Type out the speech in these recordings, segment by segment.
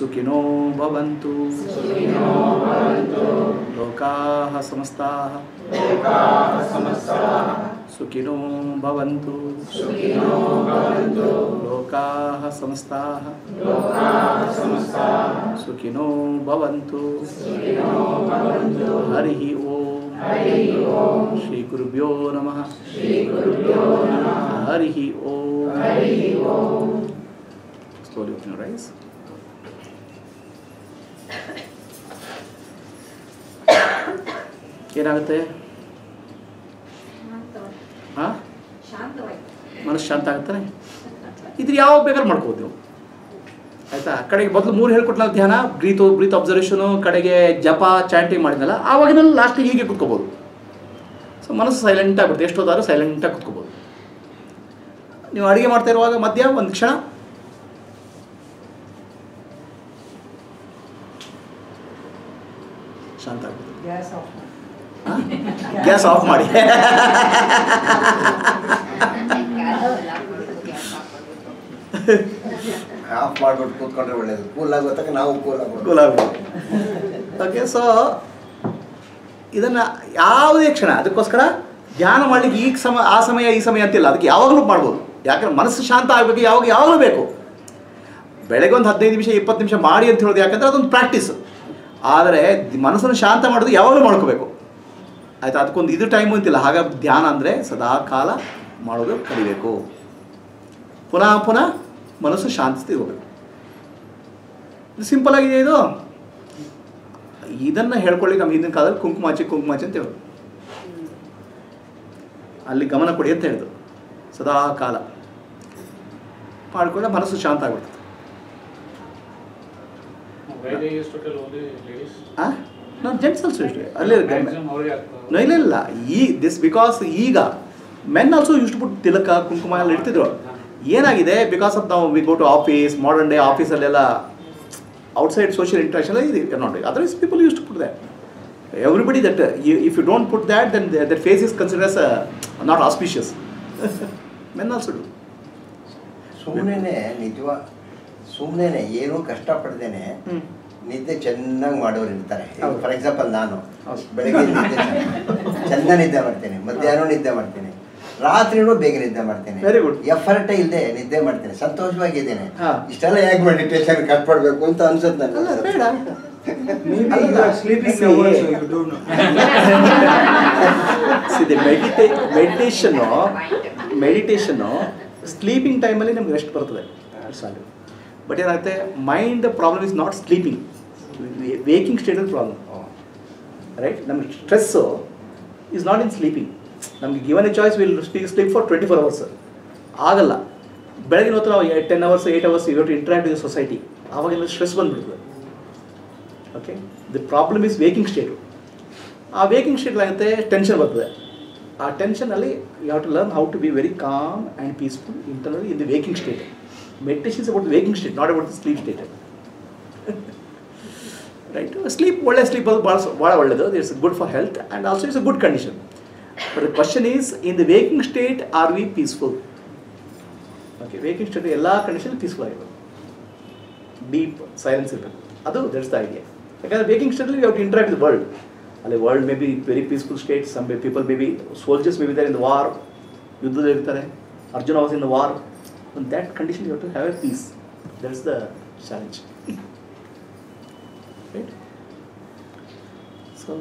ಸುಖಿನೋ ಭವಂತು ಲೋಕಾಃ ಸಮಸ್ತಾಃ ಸುಖಿನೋ ಭವಂತು ಲೋಕಾಃ ಸಮಸ್ತಾಃ ಸುಖಿನೋ ಭವಂತು ಹರಿ ಓಂ ಶ್ರೀ ಗುರುಭ್ಯೋ ನಮಃ ಹರಿ ಓಂ Slowly open your eyes. ಏನಾಗುತ್ತೆ ಹಾಂ ಮನಸ್ಸು ಶಾಂತ ಆಗುತ್ತಾನೆ ಇದ್ರ ಯಾವ ಬೇಕಾದ್ರೆ ಮಾಡ್ಬೋದು ನೀವು ಆಯ್ತಾ ಕಡೆಗೆ ಮೊದಲು ಮೂರು ಹೇಳ್ಕೊಟ್ನಲ್ಲ ಧ್ಯಾನ ಬ್ರೀತ್ ಬ್ರೀತ್ ಅಬ್ಸರ್ವೇಷನು ಕಡೆಗೆ ಜಪ ಚಾಂಟಿಂಗ್ ಮಾಡಿದ್ನಲ್ಲ ಆವಾಗಿನಲ್ಲಿ ಲಾಸ್ಟಿಗೆ ಹೀಗೆ ಕುತ್ಕೋಬೋದು ಸೊ ಮನಸ್ಸು ಸೈಲೆಂಟ್ ಆಗ್ಬಿಡುತ್ತೆ ಎಷ್ಟೊತ್ತಾದ್ರೂ ಸೈಲೆಂಟಾಗಿ ಕುತ್ಕೋಬೋದು ನೀವು ಅಡುಗೆ ಮಾಡ್ತಾ ಇರುವಾಗ ಮಧ್ಯ ಒಂದು ಕ್ಷಣ ಶಾಂತ ಆಗ್ಬೋದು ಗ್ಯಾಸ್ ಆಫ್ ಮಾಡಿ ಗ್ಯಾಸ್ ಆಫ್ ಮಾಡಿ ಆಫ್ ಮಾಡ್ಬಿಟ್ಟು ಕೂತ್ಕೊಂಡ್ರೆ ಒಳ್ಳೇದು ಕೂಲ್ ಆಗೋ ತನಕ ನಾವು ಕೂಲ್ ಆಗ್ಬಿಡ್ತೀವಿ ಕೂಲ್ ಆಗ್ಬೋದು ಓಕೆ ಸೊ ಇದನ್ನು ಯಾವುದೇ ಕ್ಷಣ ಅದಕ್ಕೋಸ್ಕರ ಧ್ಯಾನ ಮಾಡಲಿಕ್ಕೆ ಈಗ ಸಮ ಆ ಸಮಯ ಈ ಸಮಯ ಅಂತಿಲ್ಲ ಅದಕ್ಕೆ ಯಾವಾಗಲೂ ಮಾಡ್ಬೋದು ಯಾಕಂದ್ರೆ ಮನಸ್ಸು ಶಾಂತ ಆಗಬೇಕು ಯಾವಾಗ ಯಾವಾಗಲೂ ಬೇಕು ಬೆಳಗ್ಗೆ ಒಂದು ಹದಿನೈದು ನಿಮಿಷ ಇಪ್ಪತ್ತು ನಿಮಿಷ ಮಾಡಿ ಅಂತ ಹೇಳೋದು ಯಾಕಂದ್ರೆ ಅದೊಂದು ಪ್ರಾಕ್ಟೀಸ್ ಆದರೆ ಮನಸ್ಸನ್ನು ಶಾಂತ ಮಾಡೋದು ಯಾವಾಗಲೂ ಮಾಡ್ಕೋಬೇಕು ಆಯ್ತಾ ಅದಕ್ಕೊಂದು ಇದು ಟೈಮು ಅಂತಿಲ್ಲ ಹಾಗಾಗಿ ಧ್ಯಾನ ಅಂದರೆ ಸದಾ ಕಾಲ ಮಾಡೋದು ಕಲಿಬೇಕು ಪುನಃ ಪುನಃ ಮನಸ್ಸು ಶಾಂತಿ ಹೋಗಬೇಕು ಇದು ಸಿಂಪಲ್ ಆಗಿದೆ ಇದು ಇದನ್ನು ಹೇಳ್ಕೊಳ್ಳಿ ನಮ್ಮ ಹಿಂದಿನ ಕಾಲದಲ್ಲಿ ಕುಂಕುಮಾಚಿ ಕುಂಕುಮಾಚಿ ಅಂತ ಹೇಳೋದು ಅಲ್ಲಿ ಗಮನ ಕೊಡಿ ಅಂತ ಹೇಳಿದ್ರು ಸದಾ ಕಾಲ ಮಾಡ್ಕೊಂಡ್ರೆ ಮನಸ್ಸು ಶಾಂತ ಆಗ್ಬಿಡ್ತದೆ Why they used to tell only ladies? ಆ ನಾವು ಜೆಂಟ್ಸ್ ಅಲ್ಸು ಇಷ್ಟೇ ಅಲ್ಲೇ Maximum ಅವ್ರಿಗೆ ಆಗ್ತದೆ. No, ಇಲ್ಲ ಇಲ್ಲ ಈ ದಿಸ್ ಬಿಕಾಸ್ ಈಗ ಮೆನ್ ಆಲ್ಸೋ ಯೂಸ್ ಟು ತಿಲಕ ಕುಂಕುಮ ಎಲ್ಲ ಇಡ್ತಿದ್ರು ಏನಾಗಿದೆ ಬಿಕಾಸ್ ಆಫ್ ನಾವು we go to office modern day ಆಫೀಸಲ್ಲೆಲ್ಲ ಔಟ್ಸೈಡ್ ಸೋಷಿಯಲ್ ಇಂಟ್ರಾಕ್ಷನ್ ಇದೆ ನೋಡಿ others people use to put that everybody that if you don't put that then that face is considers not auspicious men also do ಸುಮ್ಮನೆ ನಿಜವ ಸುಮ್ಮನೆ ಏನೂ ಕಷ್ಟಪಡ್ದೇನೆ ಹ್ಞೂ ನಿದ್ದೆ ಚೆನ್ನಾಗಿ ಮಾಡೋರು ಇರ್ತಾರೆ ಹೌದು. ಫಾರ್ ಎಕ್ಸಾಂಪಲ್ ನಾನು ಹೌದು. ಬೆಳಗ್ಗೆ ನಿದ್ದೆ ಚೆನ್ನ- ಚೆಂದ ನಿದ್ದೆ ಮಾಡ್ತೇನೆ ಮಧ್ಯಾಹ್ನ ನಿದ್ದೆ ಮಾಡ್ತೇನೆ ರಾತ್ರಿನೂ ಬೇಗ ನಿದ್ದೆ ಮಾಡ್ತೇನೆ Very good. ಎಫರ್ಟೇ ಇಲ್ಲದೆ ನಿದ್ದೆ ಮಾಡ್ತೇನೆ ಸಂತೋಷವಾಗಿದ್ದೇನೆ ಹಾ. ಇಷ್ಟೆಲ್ಲ ಯಾಕೆ ಮೆಡಿಟೇಷನ್ ಕಟ್ಪಡ್ಬೇಕು ಅಂತ ಅನ್ಸುತ್ತೆ ಅಲ್ಲ ನನಗೆ ಬೇಡ Maybe ಅಲ್ಲ, you are sleeping see, now also, you don't know. See, the medita- meditation ಮೆಡಿಟೇಷನ್ನು ಸ್ಲೀಪಿಂಗ್ ಟೈಮಲ್ಲಿ ನಮ್ಗೆ ರೆಸ್ಟ್ ಬರ್ತದೆ ಸಾಲು ಬಟ್ ಏನಾಗುತ್ತೆ mind problem is not sleeping waking ಸ್ಟೇಟಲ್ಲಿ ಪ್ರಾಬ್ಲಮ್ ರೈಟ್ ನಮಗೆ stress is not in sleeping ನಮಗೆ given a choice will speak sleep for twenty four hours ಆಗಲ್ಲ ಬೆಳಗಿನ ಹೊತ್ತು ನಾವು ten hours eight hours you to interact with society ಆವಾಗೆಲ್ಲ stress ಬಂದ್ಬಿಡ್ತದೆ okay the problem is waking state ಆ waking state ಆಗುತ್ತೆ tension ಬರ್ತದೆ ಆ ಟೆನ್ಷನಲ್ಲಿ you have to learn how to be very calm and peaceful internally in the waking state meditations about the waking state not about the sleep state right sleep ಒಳ್ಳೆ sleep ಅದು ಭಾಳ ಭಾಳ ಒಳ್ಳೆಯದು it's good for health and also it's a good condition but the question is in the waking state are we peaceful okay waking state ಎಲ್ಲ condition peaceful ಆಗಿರೋದು deep silence ಇರಬೇಕು ಅದು that's the idea ಯಾಕಂದರೆ waking ಸ್ಟೇಟಲ್ಲಿ you have to interact the world ಅಲ್ಲಿ world may be very peaceful state some people may be soldiers may be there in the war ಯುದ್ಧದಲ್ಲಿ ಇರ್ತಾರೆ Arjuna was in the war in that condition you have to have a peace that's the challenge right so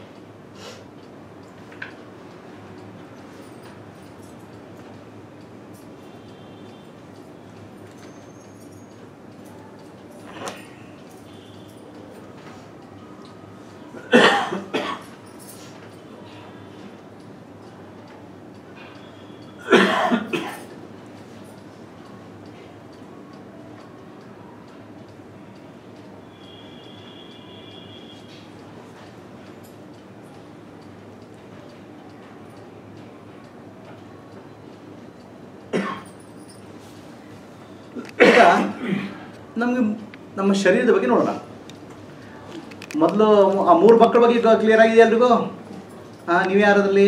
ಈಗ ನಮಗೆ ನಮ್ಮ ಶರೀರದ ಬಗ್ಗೆ ನೋಡೋಣ ಮೊದಲು ಆ ಮೂರು ಮಕ್ಕಳ ಬಗ್ಗೆ ಕ್ಲಿಯರ್ ಆಗಿದೆ ಎಲ್ರಿಗೂ ಹಾಂ ನೀವು ಯಾರದ್ರಲ್ಲಿ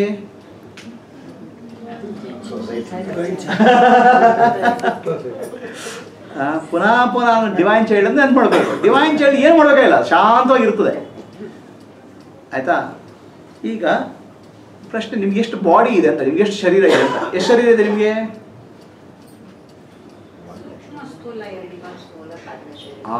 ಸೊಸೈಟಿ ಆ, ಪುನಃ ಪುನಃ ಡಿವೈನ್ ಚೈಲ್ಡ್ ಅಂತ ನೆನ್ಪು ಮಾಡಬೇಕು ಡಿವೈನ್ ಚೈಲ್ಡ್ ಏನು ಮಾಡಬೇಕಾಗಿಲ್ಲ ಶಾಂತವಾಗಿರ್ತದೆ ಆಯ್ತಾ ಈಗ ಪ್ರಶ್ನೆ ನಿಮ್ಗೆ ಎಷ್ಟು ಬಾಡಿ ಇದೆ ಅಂತ ನಿಮ್ಗೆ ಎಷ್ಟು ಶರೀರ ಇದೆ ಅಂತ ಎಷ್ಟು ಶರೀರ ಇದೆ ನಿಮಗೆ ಸ್ಥೂಲ ಎರಡಿಗ ಸ್ಥೂಲ ಪಾದಶರೀರ. ಆ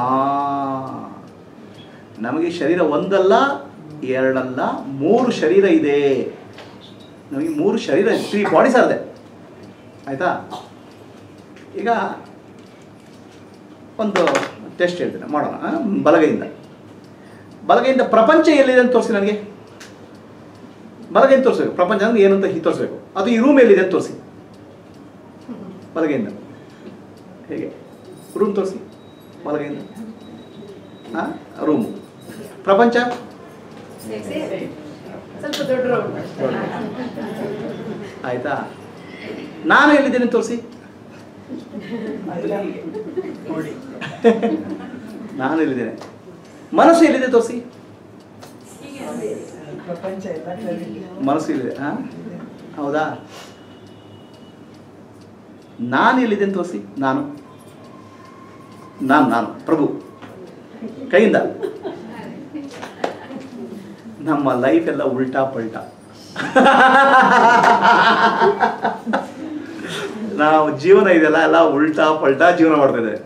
ನಮಗೆ ಶರೀರ ಒಂದಲ್ಲ ಎರಡಲ್ಲ ಮೂರು ಶರೀರ ಇದೆ ನಮಗೆ ಮೂರು ಶರೀರ ತ್ರೀ ಬಾಡೀಸ್ ಇದೆ ಆಯ್ತಾ ಈಗ ಒಂದು ಟೆಸ್ಟ್ ಹೇಳ್ತೀನಿ ಮಾಡೋಣ ಆ? ಬಲಗೈಯಿಂದ ಬಲಗೈಯಿಂದ ಪ್ರಪಂಚ ಎಲ್ಲಿದೆ ಅಂತ ತೋರಿಸಿ ನನಗೆ ಬಲಗೈಯಿಂದ ತೋರಿಸ್ಬೇಕು ಪ್ರಪಂಚ ಅಂದ್ರೆ ಏನಂತ ಹೀಗೆ ತೋರಿಸ್ಬೇಕು ಅದು ಈ ರೂಮ್ ಎಲ್ಲಿದೆ ಅಂತ ತೋರಿಸಿ ಬಲಗೈಯಿಂದ ಹೇಗೆ ರೂಮ್ ತೋರಿಸಿ ಬಲಗೈಯಿಂದ ಹಾಂ ರೂಮು ಪ್ರಪಂಚ ಸ್ವಲ್ಪ ದೊಡ್ಡ ರೌಂಡ್ ಆಯ್ತಾ ನಾನು ಎಲ್ಲಿದ್ದೇನೆ ತೋರಿಸಿ ನೋಡಿ ನಾನು ಎಲ್ಲಿದ್ದೇನೆ ಮನಸ್ಸು ಎಲ್ಲಿದೆ ತೋರಿಸಿ ಪ್ರಪಂಚ ಎಲ್ಲ ಕಡೆ ಮನಸ್ಸು ಇಲ್ಲಿದೆ ಹಾಂ ಹೌದಾ ನಾನು ಎಲ್ಲಿದ್ದೇನೆ ತೋರಿಸಿ ನಾನು ನಾನು ನಾನು ಪ್ರಭು ಕೈಯಿಂದ ನಮ್ಮ ಲೈಫ್ ಎಲ್ಲ ಉಲ್ಟಾ ಪಲ್ಟಾ ನಾವು ಜೀವನ ಇದೆಲ್ಲ ಎಲ್ಲ ಉಲ್ಟಾ ಪಲ್ಟಾ ಜೀವನ ಮಾಡ್ತಾ ಇದ್ದೇವೆ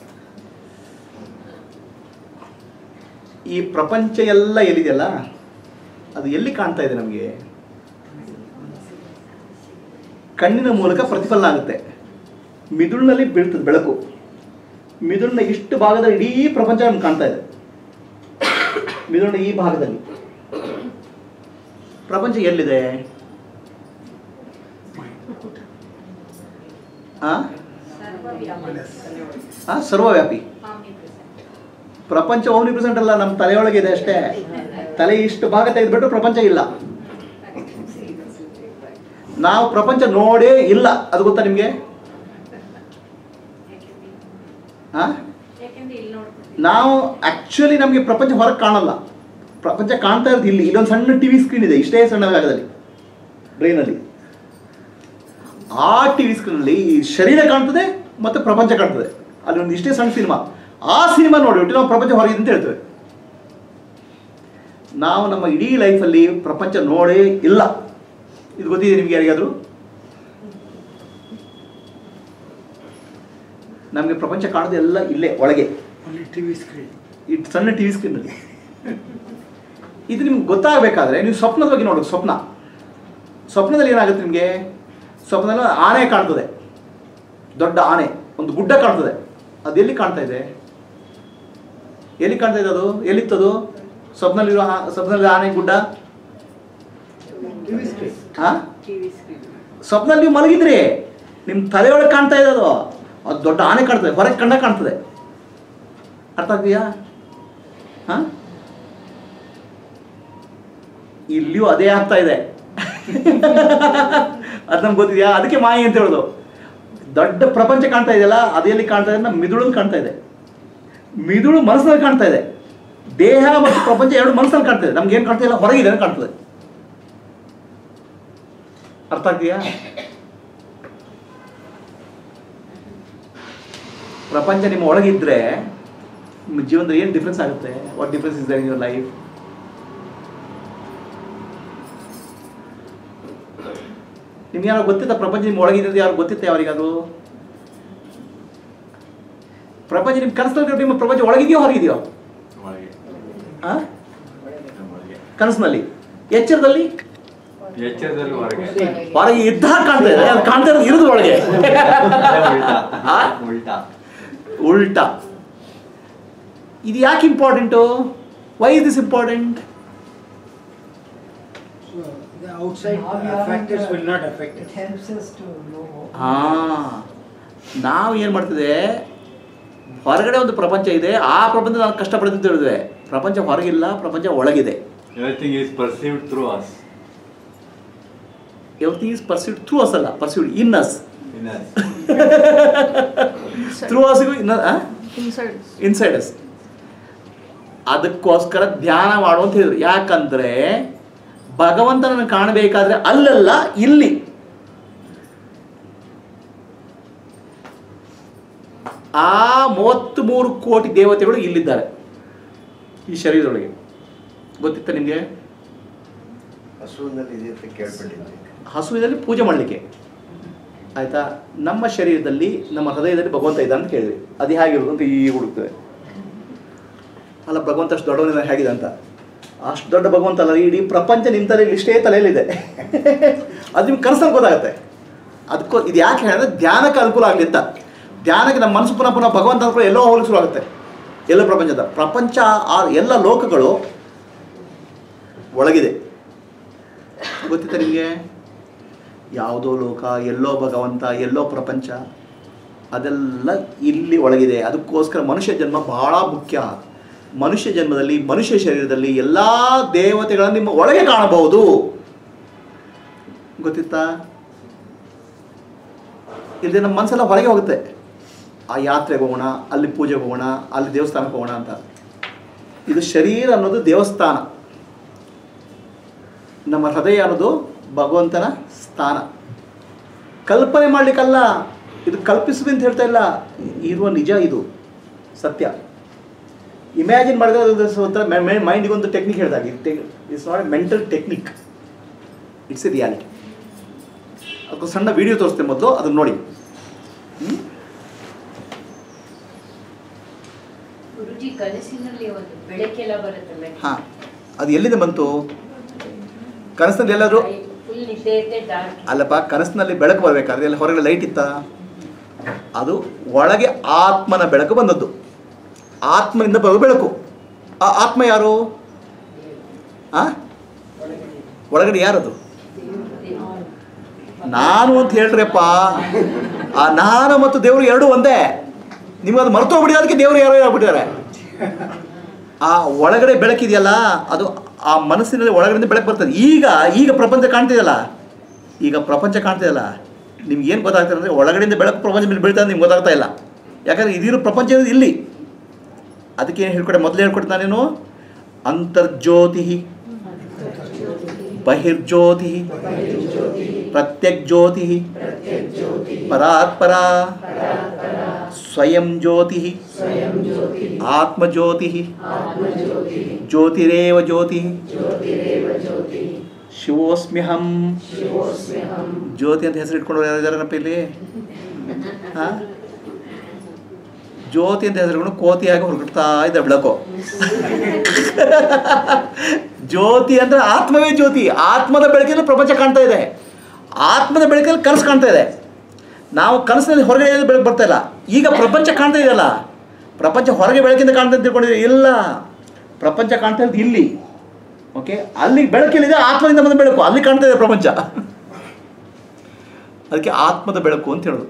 ಈ ಪ್ರಪಂಚ ಎಲ್ಲ ಎಲ್ಲಿದೆಯಲ್ಲ ಅದು ಎಲ್ಲಿ ಕಾಣ್ತಾ ಇದೆ ನಮಗೆ ಕಣ್ಣಿನ ಮೂಲಕ ಪ್ರತಿಫಲನ ಆಗುತ್ತೆ ಮಿದುಳಿನಲ್ಲಿ ಬೀಳ್ತದೆ ಬೆಳಕು ಮಿದುಳಿನ ಇಷ್ಟು ಭಾಗದ ಇಡೀ ಪ್ರಪಂಚ ನಮ್ಗೆ ಕಾಣ್ತಾ ಇದೆ ಮಿದುಳಿನ ಈ ಭಾಗದಲ್ಲಿ ಪ್ರಪಂಚ ಎಲ್ಲಿದೆ ಆ? ಆ, ಸರ್ವವ್ಯಾಪಿ ಪ್ರಪಂಚ ಓಮ್ನಿ ಪ್ರೆಸೆಂಟ್ ಅಲ್ಲ ನಮ್ಮ ತಲೆಯೊಳಗೆ ಇದೆ ಅಷ್ಟೇ ತಲೆ ಇಷ್ಟು ಭಾಗ ತೆಗೆದ್ಬಿಟ್ರೆ ಪ್ರಪಂಚ ಇಲ್ಲ ನಾವು ಪ್ರಪಂಚ ನೋಡೇ ಇಲ್ಲ ಅದು ಗೊತ್ತಾ ನಿಮಗೆ ಆ? ಯಾಕೆಂದ್ರೆ ಇಲ್ಲಿ ನೋಡ್ಕೊತೀವಿ ನಾವು ಆಕ್ಚುಲಿ ನಮಗೆ ಪ್ರಪಂಚ ಹೊರಗೆ ಕಾಣಲ್ಲ ಪ್ರಪಂಚ ಕಾಣ್ತಾ ಇರೋದು ಇಲ್ಲಿ ಇಲ್ಲೊಂದು ಸಣ್ಣ ಟಿವಿ ಸ್ಕ್ರೀನ್ ಇದೆ ಇಷ್ಟೇ ಸಣ್ಣ ಜಾಗದಲ್ಲಿ ಬ್ರೈನಲ್ಲಿ ಆ ಟಿವಿ ಸ್ಕ್ರೀನಲ್ಲಿ ಈ ಶರೀರ ಕಾಣ್ತದೆ ಮತ್ತು ಪ್ರಪಂಚ ಕಾಣ್ತದೆ ಅಲ್ಲಿ ಒಂದು ಇಷ್ಟೇ ಸಣ್ಣ ಸಿನಿಮಾ ಆ ಸಿನಿಮಾ ನೋಡಿಬಿಟ್ಟು ನಾವು ಪ್ರಪಂಚ ಹೊರಗಿದೆ ಅಂತ ಹೇಳ್ತೇವೆ ನಾವು ನಮ್ಮ ಇಡೀ ಲೈಫಲ್ಲಿ ಪ್ರಪಂಚ ನೋಡೇ ಇಲ್ಲ ಇದು ಗೊತ್ತಿದೆ ನಿಮ್ಗೆ ಯಾರಿಗಾದ್ರು ನಮಗೆ ಪ್ರಪಂಚ ಕಾಣೋದು ಎಲ್ಲ ಇಲ್ಲೇ ಒಳಗೆ ಅಲ್ಲಿ ಟಿವಿ ಸ್ಕ್ರೀನ್ ಈ ಸಣ್ಣ ಟಿ ವಿ ಸ್ಕ್ರೀನಲ್ಲಿ ಇದು ನಿಮ್ಗೆ ಗೊತ್ತಾಗಬೇಕಾದ್ರೆ ನೀವು ಸ್ವಪ್ನದ ಬಗ್ಗೆ ನೋಡೋದು ಸ್ವಪ್ನ ಸ್ವಪ್ನದಲ್ಲಿ ಏನಾಗುತ್ತೆ ನಿಮಗೆ ಸ್ವಪ್ನದಲ್ಲಿ ಆನೆ ಕಾಣ್ತದೆ ದೊಡ್ಡ ಆನೆ ಒಂದು ಗುಡ್ಡ ಕಾಣ್ತದೆ ಅದು ಎಲ್ಲಿ ಕಾಣ್ತಾ ಇದೆ ಎಲ್ಲಿ ಕಾಣ್ತಾ ಇದೆ ಅದು ಎಲ್ಲಿತ್ತದು ಸ್ವಪ್ನಲ್ಲಿರೋ ಆ- ಸ್ವಪ್ನದಲ್ಲಿ ಆನೆ ಗುಡ್ಡ ಟಿವಿ ಸ್ಕ್ರೀನ್ ಹಾ ಸ್ವಪ್ನಲ್ಲಿ ನೀವು ಮಲಗಿದ್ರಿ ನಿಮ್ಮ ತಲೆಯೊಳಗೆ ಕಾಣ್ತಾ ಇದೆ ಅದು ಅದು ದೊಡ್ಡ ಆನೆ ಕಾಣ್ತದೆ ಹೊರಗೆ ಕಣ್ಣ ಕಾಣ್ತದೆ ಅರ್ಥ ಆಗ್ತೀಯಾ ಹಾ ಇಲ್ಲಿಯೂ ಅದೇ ಆಗ್ತಾ ಇದೆ ಅದು ನಮ್ಗೆ ಗೊತ್ತಿದೆಯಾ ಅದಕ್ಕೆ ಮಾಯಿ ಅಂತ ಹೇಳೋದು ದೊಡ್ಡ ಪ್ರಪಂಚ ಕಾಣ್ತಾ ಇದೆಯಲ್ಲ ಅದು ಎಲ್ಲಿ ಕಾಣ್ತಾ ಇದೆ ನಮ್ಮ ಮಿದುಳಲ್ಲಿ ಕಾಣ್ತಾ ಇದೆ ಮಿದುಳು ಮನಸ್ಸಿನಲ್ಲಿ ಕಾಣ್ತಾ ಇದೆ ದೇಹ ಮತ್ತು ಪ್ರಪಂಚ ಎರಡು ಮನಸ್ಸಲ್ಲಿ ಕಾಣ್ತಾ ಇದೆ ನಮ್ಗೆ ಏನು ಕಾಣ್ತಾ ಇಲ್ಲ ಹೊರಗಿದೆ ಅಂತ ಕಾಣ್ತದೆ ಅರ್ಥ ಆಗ್ತೀಯಾ ಪ್ರಪಂಚ ನಿಮ್ಮ ಒಳಗಿದ್ರೆ ನಿಮ್ಮ ಜೀವನದಲ್ಲಿ ಏನು ಡಿಫ್ರೆನ್ಸ್ ಆಗುತ್ತೆ what difference is there in your life ನಿಮ್ಗೆ ಯಾರು ಗೊತ್ತಿತ್ತ ಪ್ರಪಂಚ ನಿಮ್ಮ ಒಳಗಿದೆ ಅಂತ ಯಾರು ಗೊತ್ತಿತ್ತ ಯಾರಿಗಾದ್ರು ಪ್ರಪಂಚ ನಿಮ್ಮ ಕನಸಲ್ಲಿ ನಿಮ್ಮ ಪ್ರಪಂಚ ಒಳಗಿದೆಯೋ ಹೊರಗಿದೆಯೋ ಒಳಗೆ ಆ? ಒಳಗೆ ಕನಸಿನಲ್ಲಿ ಎಚ್ಚರದಲ್ಲಿ ಎಚ್ಚರದಲ್ಲಿ ಹೊರಗೆ ಹೊರಗೆ ಇದ್ದಾಗ ಕಾಣ್ತಾ ಇದೆ ಅದು ಕಾಣ್ತಾ ಇರೋದು ಇರೋದು ಒಳಗೆ ಉಲ್ಟಾ ಆ? ಉಲ್ಟಾ ಉಲ್ಟಾ ಇದು ಯಾಕೆ important why is this important So the outside uh, factors will not affect It it. helps us to know. ಹಾ ನಾವು ಏನು ಮಾಡ್ತಿದೆ ಹೊರಗಡೆ ಒಂದು ಪ್ರಪಂಚ ಇದೆ ಆ ಪ್ರಪಂಚ ನಾವು ಕಷ್ಟಪಡ್ತಿದ್ದು ಹೇಳಿದ್ವಿ ಪ್ರಪಂಚ ಹೊರಗಿಲ್ಲ ಪ್ರಪಂಚ ಒಳಗಿದೆ everything is perceived through us everything is perceived through us ಅಲ್ಲ perceived in us in through ಅಸ್ಗೂ ಇನ್ನ ಇನ್ಸರ್ಟ್ ಇನ್ಸೈಡ್ ಅಸ್ ಅದಕ್ಕೋಸ್ಕರ ಧ್ಯಾನ ಮಾಡು ಅಂತ ಹೇಳಿದ್ರು ಯಾಕಂದ್ರೆ ಭಗವಂತನನ್ನು ಕಾಣಬೇಕಾದ್ರೆ ಅಲ್ಲಲ್ಲ ಇಲ್ಲಿ ಆ ಮೂವತ್ತ್ಮೂರು ಕೋಟಿ ದೇವತೆಗಳು ಇಲ್ಲಿದ್ದಾರೆ ಈ ಶರೀರದೊಳಗೆ ಗೊತ್ತಿತ್ತ ನಿಮಗೆ ಹಸುವಿನಲ್ಲಿ ಇದೆ ಅಂತ ಕೇಳ್ಬಿಟ್ಟಿದ್ದೆ ಹಸುವಿನಲ್ಲಿ ಪೂಜೆ ಮಾಡಲಿಕ್ಕೆ ಆಯಿತಾ ನಮ್ಮ ಶರೀರದಲ್ಲಿ ನಮ್ಮ ಹೃದಯದಲ್ಲಿ ಭಗವಂತ ಇದ್ದಾನೆ ಅಂತ ಕೇಳಿದ್ವಿ ಅದು ಹೇಗಿರೋದು ಅಂತ ಈಗ ಹುಡುಕ್ತದೆ ಅಲ್ಲ ಭಗವಂತ ಅಷ್ಟು ದೊಡ್ಡವನಿಂದ ಹೇಗಿದೆ ಅಂತ ಅಷ್ಟು ದೊಡ್ಡ ಭಗವಂತ ಅಲ್ಲ ಇಡೀ ಪ್ರಪಂಚ ನಿಮ್ಮ ತಲೆಯಲ್ಲಿ ಇಷ್ಟೇ ತಲೆಯಲ್ಲಿದೆ ಅದು ನಿಮ್ಗೆ ಕನಸಲ್ಲಿ ಗೊತ್ತಾಗುತ್ತೆ ಅದಕ್ಕೂ ಇದು ಯಾಕೆ ಹೇಳಿದ್ರೆ ಧ್ಯಾನಕ್ಕೆ ಅನುಕೂಲ ಆಗಲಿ ಅಂತ ಧ್ಯಾನಕ್ಕೆ ನಮ್ಮ ಮನಸ್ಸು ಪುನಃ ಪುನಃ ಭಗವಂತ ಅನುಕೂಲ ಎಲ್ಲೋ ಹೋಗಲಿಕ್ಕೆ ಶುರು ಆಗುತ್ತೆ ಎಲ್ಲ ಪ್ರಪಂಚದ ಪ್ರಪಂಚ ಆ ಎಲ್ಲ ಲೋಕಗಳು ಒಳಗಿದೆ ಗೊತ್ತಿತ್ತ ನಿಮಗೆ ಯಾವುದೋ ಲೋಕ ಎಲ್ಲೋ ಭಗವಂತ ಎಲ್ಲೋ ಪ್ರಪಂಚ ಅದೆಲ್ಲ ಇಲ್ಲಿ ಒಳಗಿದೆ ಅದಕ್ಕೋಸ್ಕರ ಮನುಷ್ಯ ಜನ್ಮ ಬಹಳ ಮುಖ್ಯ ಮನುಷ್ಯ ಜನ್ಮದಲ್ಲಿ ಮನುಷ್ಯ ಶರೀರದಲ್ಲಿ ಎಲ್ಲ ದೇವತೆಗಳನ್ನು ನಿಮ್ಮ ಒಳಗೆ ಕಾಣಬಹುದು ಗೊತ್ತಿತ್ತಾ ಇಲ್ಲದೆ ನಮ್ಮ ಮನಸ್ಸೆಲ್ಲ ಹೊರಗೆ ಹೋಗುತ್ತೆ ಆ ಯಾತ್ರೆಗೆ ಹೋಗೋಣ ಅಲ್ಲಿ ಪೂಜೆಗೆ ಹೋಗೋಣ ಅಲ್ಲಿ ದೇವಸ್ಥಾನಕ್ಕೆ ಹೋಗೋಣ ಅಂತ ಇದು ಶರೀರ ಅನ್ನೋದು ದೇವಸ್ಥಾನ ನಮ್ಮ ಹೃದಯ ಅನ್ನೋದು ಭಗವಂತನ ಸ್ಥಾನ ಕಲ್ಪನೆ ಮಾಡಲಿಕ್ಕಲ್ಲ ಇದು ಕಲ್ಪಿಸುದು ಅಂತ ಹೇಳ್ತಾ ಇಲ್ಲ ಇರುವ ನಿಜ ಇದು ಸತ್ಯ ಇಮ್ಯಾಜಿನ್ ಮಾಡಿದ್ರೆ ಅದು ಒಂಥರ ಮೈಂಡಿಗೆ ಒಂದು ಟೆಕ್ನಿಕ್ ಹೇಳಿದಾಗ it's not a mental technique it's a reality ಅದಕ್ಕೆ ಸಣ್ಣ ವಿಡಿಯೋ ತೋರಿಸ್ತೇನೆ ಮೊದಲು ಅದನ್ನ ನೋಡಿ ಹ್ಮ್? ಗುರುಜಿ ಕನಸಿನಲ್ಲಿ ಒಂದು ಬೆಳಕೆಲ್ಲ ಬರುತ್ತಲ್ಲ ಹಾ ಅದು ಎಲ್ಲಿಂದ ಬಂತು ಕನಸಿನಲ್ಲಿ ಎಲ್ಲಾದರೂ ಫುಲ್ ನಿದ್ದೆ ಇದ್ದೆ ಡಾರ್ಕ್ ಅಲ್ಲಪ್ಪ ಕನಸಿನಲ್ಲಿ ಬೆಳಕು ಬರಬೇಕಾದ್ರೆ ಎಲ್ಲ ಹೊರಗಡೆ ಲೈಟ್ ಇತ್ತ ಅದು ಒಳಗೆ ಆತ್ಮನ ಬೆಳಕು ಬಂದದ್ದು ಆತ್ಮನಿಂದ ಬರುವ ಬೆಳಕು ಆ ಆತ್ಮ ಯಾರು ಆ ಒಳಗಡೆ ಯಾರದು ನಾನು ಅಂತ ಹೇಳ್ರಪ್ಪ ಆ ನಾನು ಮತ್ತು ದೇವರು ಎರಡೂ ಒಂದೇ ನಿಮ್ಗೆ ಅದು ಮರ್ತು ಹೋಗ್ಬಿಡಿ ಅದಕ್ಕೆ ದೇವರು ಯಾರೋ ಆಗ್ಬಿಟ್ಟಿದ್ದಾರೆ ಆ ಒಳಗಡೆ ಬೆಳಕಿದೆಯಲ್ಲ ಅದು ಆ ಮನಸ್ಸಿನಲ್ಲಿ ಒಳಗಡೆಯಿಂದ ಬೆಳಕು ಬರ್ತದೆ ಈಗ ಈಗ ಪ್ರಪಂಚ ಕಾಣ್ತಿದೆಯಲ್ಲ ಈಗ ಪ್ರಪಂಚ ಕಾಣ್ತಿದೆಯಲ್ಲ ನಿಮ್ಗೆ ಏನು ಗೊತ್ತಾಗ್ತದೆ ಅಂದರೆ ಒಳಗಡೆಯಿಂದ ಬೆಳಕು ಪ್ರಪಂಚ ಮೇಲೆ ಬೀಳ್ತಾ ನಿಮ್ಗೆ ಗೊತ್ತಾಗ್ತಾ ಇಲ್ಲ ಯಾಕಂದರೆ ಇದಿರೋ ಪ್ರಪಂಚ ಇರೋದು ಇಲ್ಲಿ ಅದಕ್ಕೆ ಏನು ಹೇಳ್ಕೊಡೆ ಮೊದಲು ಹೇಳ್ಕೊಡ್ತಾ ನಾನೇನು ಅಂತರ್ಜ್ಯೋತಿ ಬಹಿರ್ಜ್ಯೋತಿ ಪ್ರತ್ಯಗ್ಜ್ಯೋತಿ ಪರಾತ್ಪರ ಸ್ವಯಂ ಜ್ಯೋತಿ ಆತ್ಮಜ್ಯೋತಿ ಜ್ಯೋತಿರೇವ ಜ್ಯೋತಿ ಶಿವೋಸ್ಮ್ಯಹಂ ಜ್ಯೋತಿ ಅಂತ ಹೆಸರು ಇಟ್ಕೊಂಡು ಯಾರು ಇದಾರನಪ್ಪ ಇಲ್ಲಿ ಹಾ ಜ್ಯೋತಿ ಅಂತ ಹೆಸರು ಇಟ್ಕೊಂಡು ಕೋತಿಯಾಗಿ ಹೊರಗಿಡ್ತಾ ಇದ್ದ ಬೆಳಕು ಜ್ಯೋತಿ ಅಂದ್ರೆ ಆತ್ಮವೇ ಜ್ಯೋತಿ ಆತ್ಮದ ಬೆಳಕಿನಲ್ಲಿ ಪ್ರಪಂಚ ಕಾಣ್ತಾ ಇದೆ ಆತ್ಮದ ಬೆಳಕಲ್ಲಿ ಕನಸು ಕಾಣ್ತಾ ಇದೆ ನಾವು ಕನಸಿನಲ್ಲಿ ಹೊರಗಡೆ ಏನು ಬೆಳಕು ಬರ್ತಾ ಇಲ್ಲ ಈಗ ಪ್ರಪಂಚ ಕಾಣ್ತಾ ಇದೆಯಲ್ಲ ಪ್ರಪಂಚ ಹೊರಗೆ ಬೆಳಕಿಂದ ಕಾಣ್ತಾ ಅಂತ ತಿಳ್ಕೊಂಡಿದ್ದೀವಿ ಇಲ್ಲ ಪ್ರಪಂಚ ಕಾಣ್ತಾ ಇರೋದು ಇಲ್ಲಿ ಓಕೆ ಅಲ್ಲಿ ಬೆಳಕಿಲ್ಲಿದೆ ಆತ್ಮದಿಂದ ಬಂದ ಬೆಳಕು ಅಲ್ಲಿ ಕಾಣ್ತಾ ಇದೆ ಪ್ರಪಂಚ ಅದಕ್ಕೆ ಆತ್ಮದ ಬೆಳಕು ಅಂತ ಹೇಳೋದು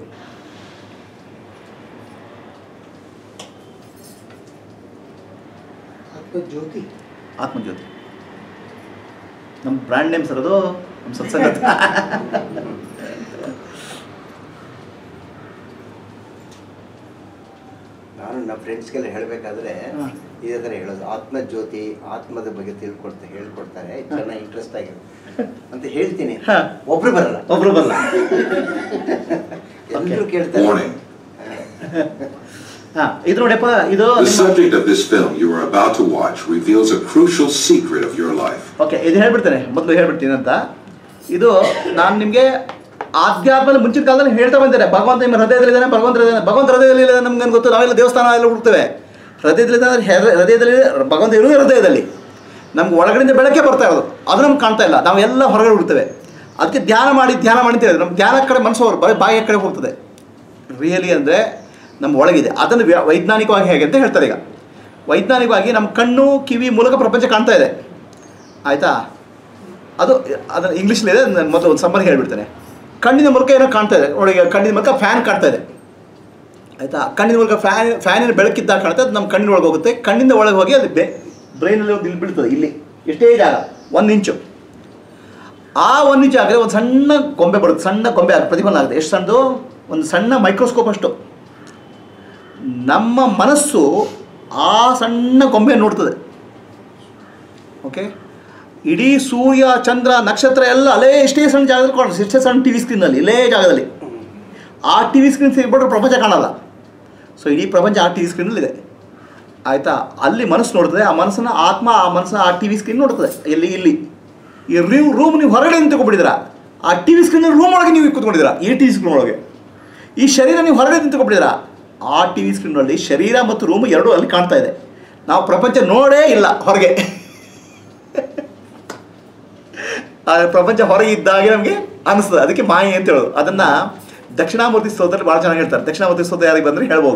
ಜ್ಯೋತಿ ಆತ್ಮಜ್ಯೋತಿ ನಮ್ಮ ಬ್ರ್ಯಾಂಡ್ ನೇಮ್ ಸರ್ ಅದು ನಮ್ಮ ಸತ್ಸಂಗ ನಾನು ನಮ್ಮ ಫ್ರೆಂಡ್ಸ್ಗೆಲ್ಲ ಹೇಳಬೇಕಾದ್ರೆ ಹಾ. ಇದೇ ಥರ ಹೇಳೋದು ಆತ್ಮ ಜ್ಯೋತಿ ಆತ್ಮದ ಬಗ್ಗೆ ತಿಳ್ಕೊಡ್ತಾ ಹೇಳ್ಕೊಡ್ತಾರೆ ಚೆನ್ನಾಗಿ ಇಂಟ್ರೆಸ್ಟ್ ಆಗಿರುತ್ತೆ ಅಂತ ಹೇಳ್ತೀನಿ ಹಾ. ಒಬ್ರು ಬರಲ್ಲ ಒಬ್ರು ಬರಲ್ಲ ಎಲ್ಲರೂ ಕೇಳ್ತಾರೆ Warning. ಹಾ ಇದು ನೋಡಪ್ಪ ಇದು The subject of this film you are about to watch reveals a crucial secret of your life. Okay ಇದು ಹೇಳ್ಬಿಡ್ತೇನೆ ಮೊದಲು ಹೇಳ್ಬಿಡ್ತೀನಿ ಅಂತ ಇದು ನಾನು ನಿಮಗೆ ಆಧ್ಯಾತ್ಮದ ಮುಂಚಿನ ಕಾಲದಲ್ಲಿ ಹೇಳ್ತಾ ಬಂದಿದ್ದಾರೆ ಭಗವಂತ ನಿಮ್ಮ ಹೃದಯದಲ್ಲಿದ್ದಾನೆ ಭಗವಂತ ಹೃದಯ ಭಗವಂತ ಹೃದಯದಲ್ಲಿ ಇಲ್ಲ ನಮ್ಗೆ ಗೊತ್ತು ನಾವೆಲ್ಲ ದೇವಸ್ಥಾನ ಎಲ್ಲ ಹುಡುಕ್ತೇವೆ ಹೃದಯದಲ್ಲಿ ಇದ್ದಾನೆ, ಹೆರ- ಹೃದಯದಲ್ಲಿ ಭಗವಂತ ಇರುವುದು ಹೃದಯದಲ್ಲಿ ನಮ್ಗೆ ಒಳಗಡೆಯಿಂದ ಬೆಳಕೆ ಬರ್ತಾ ಇರೋದು ಅದು ನಮ್ಗೆ ಕಾಣ್ತಾ ಇಲ್ಲ ನಾವೆಲ್ಲ ಹೊರಗಡೆ ಹುಡುಕ್ತೇವೆ ಅದಕ್ಕೆ ಧ್ಯಾನ ಮಾಡಿ ಧ್ಯಾನ ಮಾಡಿ ಅಂತ ಹೇಳಿದ್ರೆ ನಮ್ಮ ಧ್ಯಾನ ಕಡೆ ಮನಸ್ಸು ಹೋಗಿ ಬರೀ ಬಾಯಿಯ ಕಡೆ ಹೋಗ್ತದೆ ರಿಯಲಿ ಅಂದರೆ ನಮ್ಮ ಒಳಗಿದೆ ಅದನ್ನು ವ್ಯ- ವೈಜ್ಞಾನಿಕವಾಗಿ ಹೇಗೆ ಅಂತ ಹೇಳ್ತಾರೆ ಈಗ ವೈಜ್ಞಾನಿಕವಾಗಿ ನಮ್ಮ ಕಣ್ಣು ಕಿವಿ ಮೂಲಕ ಪ್ರಪಂಚ ಕಾಣ್ತಾ ಇದೆ ಆಯಿತಾ ಅದು ಅದನ್ನು ಇಂಗ್ಲೀಷಲ್ಲಿದೆ ನಾನು ಮೊದಲು ಒಂದು ಸಮ್ಮರ್ ಹೇಳ್ಬಿಡ್ತೇನೆ ಕಣ್ಣಿನ ಮೂಲಕ ಏನೋ ಕಾಣ್ತಾ ಇದೆ ಒಳಗೆ ಕಣ್ಣಿನ ಮೂಲಕ ಫ್ಯಾನ್ ಕಾಣ್ತಾ ಇದೆ ಆಯಿತಾ ಕಣ್ಣಿನ ಮೂಲಕ ಫ್ಯಾನ್ ಫ್ಯಾನಿನ ಬೆಳಕಿದ್ದಾಗ ಕಾಣ್ತಾ ಅದು ನಮ್ಮ ಕಣ್ಣಿನ ಒಳಗೆ ಹೋಗುತ್ತೆ ಕಣ್ಣಿಂದ ಒಳಗೆ ಹೋಗಿ ಅದು ಬೆ ಬ್ರೈನಲ್ಲಿ ಒಂದು ಇಲ್ಲಿ ಬೀಳ್ತದೆ ಇಲ್ಲಿ ಎಷ್ಟೇ ಜಾಗ ಒಂದು ಇಂಚು ಆ ಒಂದು ಇಂಚು ಆದರೆ ಒಂದು ಸಣ್ಣ ಗೊಂಬೆ ಬರುತ್ತೆ ಸಣ್ಣ ಗೊಂಬೆ ಆಗುತ್ತೆ ಪ್ರತಿಫಲನ ಆಗುತ್ತೆ ಎಷ್ಟು ಸಣ್ಣದು ಒಂದು ಸಣ್ಣ ಮೈಕ್ರೋಸ್ಕೋಪ್ ಅಷ್ಟು ನಮ್ಮ ಮನಸ್ಸು ಆ ಸಣ್ಣ ಗೊಂಬೆ ನೋಡ್ತದೆ ಓಕೆ ಇಡೀ ಸೂರ್ಯ ಚಂದ್ರ ನಕ್ಷತ್ರ ಎಲ್ಲ ಅಲ್ಲೇ ಎಷ್ಟೇ ಸಣ್ಣ ಜಾಗದಲ್ಲಿ ಕಾಣುತ್ತೆ ಎಷ್ಟೇ ಸಣ್ಣ ಟಿ ವಿ ಸ್ಕ್ರೀನಲ್ಲಿ ಇಲ್ಲೇ ಜಾಗದಲ್ಲಿ ಆ ಟಿ ವಿ ಸ್ಕ್ರೀನ್ ಸಿಗ್ಬಿಟ್ರೆ ಪ್ರಪಂಚ ಕಾಣಲ್ಲ ಸೊ ಇಡೀ ಪ್ರಪಂಚ ಆ ಟಿ ವಿ ಸ್ಕ್ರೀನಲ್ಲಿದೆ ಆಯಿತಾ ಅಲ್ಲಿ ಮನಸ್ಸು ನೋಡ್ತದೆ ಆ ಮನಸ್ಸನ್ನು ಆತ್ಮ ಆ ಮನಸ್ಸನ್ನ ಆ ಟಿ ವಿ ಸ್ಕ್ರೀನ್ ನೋಡ್ತದೆ ಎಲ್ಲಿ ಇಲ್ಲಿ ಈ ರೂಮ್ ರೂಮ್ ನೀವು ಹೊರಗಡೆ ನಿಂತ್ಕೊಂಡ್ಬಿಟ್ಟಿದ್ದೀರಾ ಆ ಟಿ ವಿ ಸ್ಕ್ರೀನ್ ರೂಮ್ ಒಳಗೆ ನೀವು ಕೂತ್ಕೊಂಡಿದ್ದೀರಾ ಈ ಟಿ ವಿ ಸ್ಕ್ರೀನ್ ಒಳಗೆ ಈ ಶರೀರ ನೀವು ಹೊರಗಡೆ ನಿಂತ್ಕೊಂಡ್ಬಿಟ್ಟಿದ್ದೀರಾ ಆ ಟಿ ವಿ ಸ್ಕ್ರೀನಲ್ಲಿ ಶರೀರ ಮತ್ತು ರೂಮ್ ಎರಡೂ ಅಲ್ಲಿ ಕಾಣ್ತಾ ಇದೆ ನಾವು ಪ್ರಪಂಚ ನೋಡೇ ಇಲ್ಲ ಹೊರಗೆ ಆ ಪ್ರಪಂಚ ಹೊರಗೆ ಇದ್ದಾಗೆ ನಮಗೆ ಅನಿಸ್ತದೆ ಅದಕ್ಕೆ ಮಾಯೆ ಅಂತ ಹೇಳೋದು ಅದನ್ನು ದಕ್ಷಿಣಾಮೂರ್ತಿ ಸ್ತೋತ್ರದಲ್ಲಿ ಭಾಳ ಚೆನ್ನಾಗಿ ಹೇಳ್ತಾರೆ ದಕ್ಷಿಣಾಮೂರ್ತಿ ಸ್ತೋತ್ರ ಯಾರಿಗೆ ಬಂದರೆ ಹೇಳ್ಬೋದು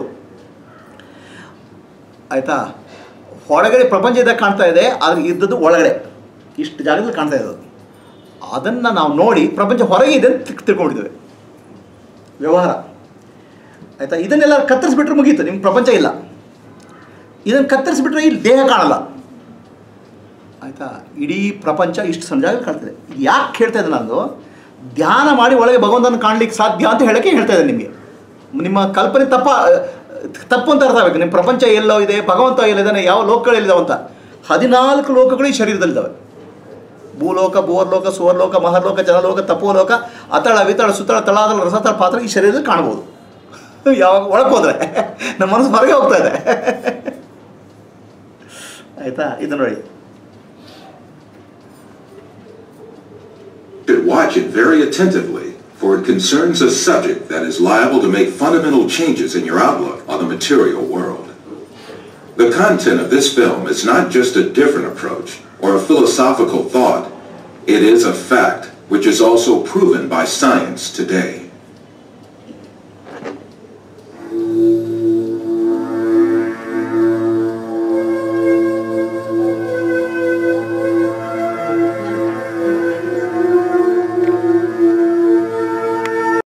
ಆಯಿತಾ ಹೊರಗಡೆ ಪ್ರಪಂಚ ಇದ್ದಾಗ ಕಾಣ್ತಾ ಇದೆ ಆದರೆ ಇದ್ದದ್ದು ಒಳಗಡೆ ಇಷ್ಟು ಜಾಗದಲ್ಲಿ ಕಾಣ್ತಾ ಇದೆ ಅದು ಅದನ್ನು ನಾವು ನೋಡಿ ಪ್ರಪಂಚ ಹೊರಗೆ ಇದೆ ಅಂತ ತಿಳ್- ತಿಳ್ಕೊಂಡಿದ್ದೇವೆ ವ್ಯವಹಾರ ಆಯಿತಾ ಇದನ್ನೆಲ್ಲ ಕತ್ತರಿಸ್ಬಿಟ್ರೆ ಮುಗೀತು ನಿಮ್ಗೆ ಪ್ರಪಂಚ ಇಲ್ಲ ಇದನ್ನು ಕತ್ತರಿಸ್ಬಿಟ್ರೆ ಇಲ್ಲಿ ದೇಹ ಕಾಣಲ್ಲ ಆಯಿತಾ ಇಡೀ ಪ್ರಪಂಚ ಇಷ್ಟು ಸಣ್ಣ ಜಾಗ ಕಾಣ್ತದೆ ಇದು ಯಾಕೆ ಹೇಳ್ತಾ ಇದ್ದೆ ನಾನು ಧ್ಯಾನ ಮಾಡಿ ಒಳಗೆ ಭಗವಂತನ ಕಾಣ್ಲಿಕ್ಕೆ ಸಾಧ್ಯ ಅಂತ ಹೇಳಕ್ಕೆ ಹೇಳ್ತಾ ಇದ್ದೆ ನಿಮಗೆ ನಿಮ್ಮ ಕಲ್ಪನೆ ತಪ್ಪ ತಪ್ಪು ಅಂತ ಅರ್ಥ ಆಗಬೇಕು ನಿಮ್ಮ ಪ್ರಪಂಚ ಎಲ್ಲೋ ಇದೆ ಭಗವಂತ ಎಲ್ಲಿದ್ದಾನೆ ಯಾವ ಲೋಕಗಳಿದ್ದಾವೆ ಅಂತ ಹದಿನಾಲ್ಕು ಲೋಕಗಳು ಈ ಶರೀರದಲ್ಲಿದ್ದಾವೆ ಭೂಲೋಕ ಭೂವರ್ಲೋಕ ಸುವರ್ಲೋಕ ಮಹರ್ಲೋಕ ಜನಲೋಕ ತಪೋಲೋಕ ಅತಳ ವಿತಳ ಸುತ್ತಳ ತಳಾದಳ ರಸತಳ ಪಾತ್ರ ಈ ಶರೀರದಲ್ಲಿ ಕಾಣ್ಬೋದು ಯಾವಾಗ ಒಳಗೆ ಹೋದ್ರೆ ನಮ್ಮ ಮನಸ್ಸು ಹೊರಗೆ ಹೋಗ್ತಾ ಇದೆ ಆಯಿತಾ ಇದು ನೋಡಿ should watch it very attentively, for it concerns a subject that is liable to make fundamental changes in your outlook on the material world. The content of this film is not just a different approach or a philosophical thought. It is a fact which is also proven by science today.